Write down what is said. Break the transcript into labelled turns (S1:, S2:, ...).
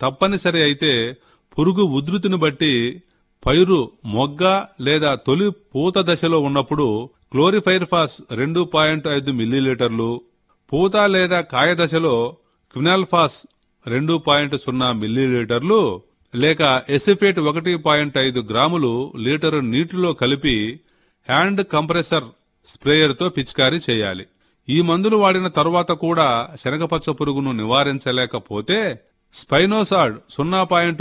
S1: తప్పనిసరి అయితే పురుగు ఉధృతిని బట్టి పైరు మొగ్గ లేదా తొలి పూత దశలో ఉన్నప్పుడు క్లోరిఫైర్ఫాస్ రెండు పాయింట్ ఐదు మిల్లీలీటర్లు పూత లేదా కాయ దశలో క్వినాల్ఫాస్ రెండు పాయింట్ సున్నా మిల్లీలీటర్లు లేక ఎసిఫేట్ ఒకటి పాయింట్ ఐదు గ్రాములు లీటరు నీటిలో కలిపి హ్యాండ్ కంప్రెసర్ స్ప్రేయర్తో పిచికారీ చేయాలి ఈ మందులు వాడిన తరువాత కూడా శనగపచ్చ పురుగును నివారించలేకపోతే స్పైనోసాడ్ సున్నా పాయింట్